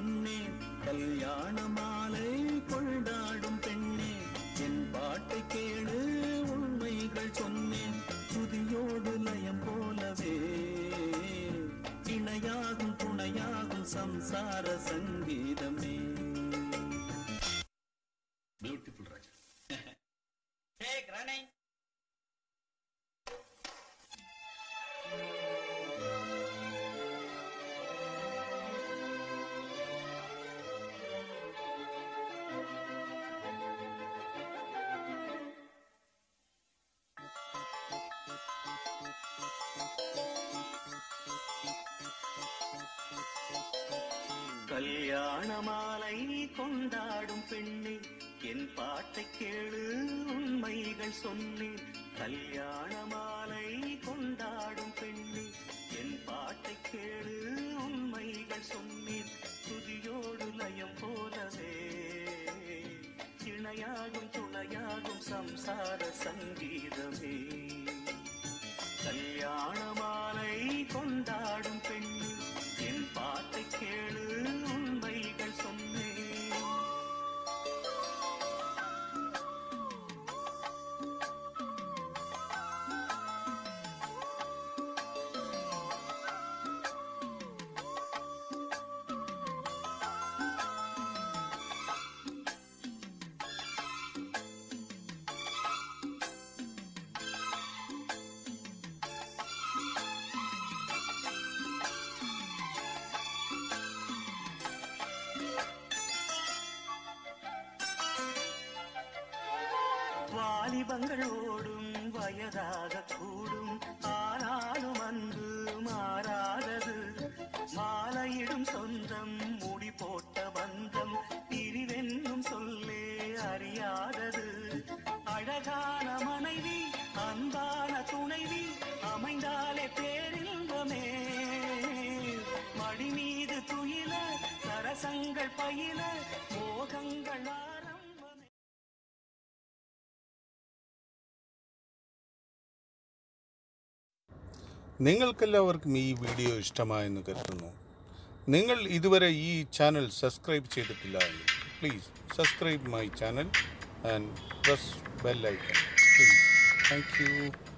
சொன்னேன் கல்யாண மாலை கொண்டாடும் பெண்ணே என் பாட்டை கேளு உண்மைகள் சொன்னேன் துதியோடு லயம் போலவே இணையாகும் துணையாகும் சம்சார சங்கீதமே பியூட்டிஃபுல் ராஜா Take running. கல்யாண மாலை கொண்டாடும் பெண்ணே என் பாட்டை கேளு உண்மைகள் சொன்னேன் கல்யாண மாலை கொண்டாடும் பெண்ணே என் பாட்டை கேளு உண்மைகள் சொன்னேன் துதியோடு லயம் போலவே இணையாகும் துணையாகும் சம்சார சங்கீதமே கல்யாண மாலை கொண்டாடும் பெண்ணே என் பாட்டை கேளு உண்மைகள் சொன்னேன் வாலிபங்கள் ஓடும் வயதாக கூடும் ஆனாலும் அன்பு மாறாதது மாலையிடும் சொந்தம் முடி போட்ட பந்தம் பிரிவென்னும் சொல்லே அறியாதது அழகான மனைவி அன்பான துணைவி அமைந்தாலே பேரின்பமே மடி மீது துயில சரசங்கள் பயில மோகங்கள் ஆரம்பமே നിങ്ങൾക്കെല്ലാവർക്കും ഈ വീഡിയോ ഇഷ്ടമായെന്ന് കരുതുന്നു നിങ്ങൾ ഇതുവരെ ഈ ചാനൽ സബ്സ്ക്രൈബ് ചെയ്തിട്ടില്ല എങ്കിൽ please subscribe my channel and press bell icon please thank U